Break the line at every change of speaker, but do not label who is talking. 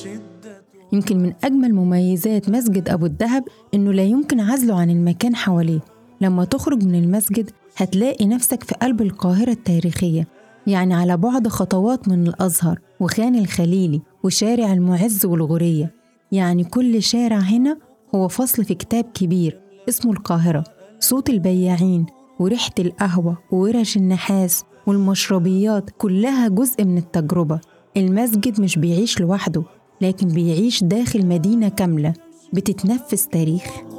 يمكن من أجمل مميزات مسجد أبو الدهب إنه لا يمكن عزله عن المكان حواليه لما تخرج من المسجد هتلاقي نفسك في قلب القاهرة التاريخية يعني على بعد خطوات من الأزهر وخان الخليلي وشارع المعز والغورية يعني كل شارع هنا هو فصل في كتاب كبير اسمه القاهرة صوت البياعين وريحة القهوة وورش النحاس والمشربيات كلها جزء من التجربة المسجد مش بيعيش لوحده لكن بيعيش داخل مدينة كاملة بتتنفس تاريخ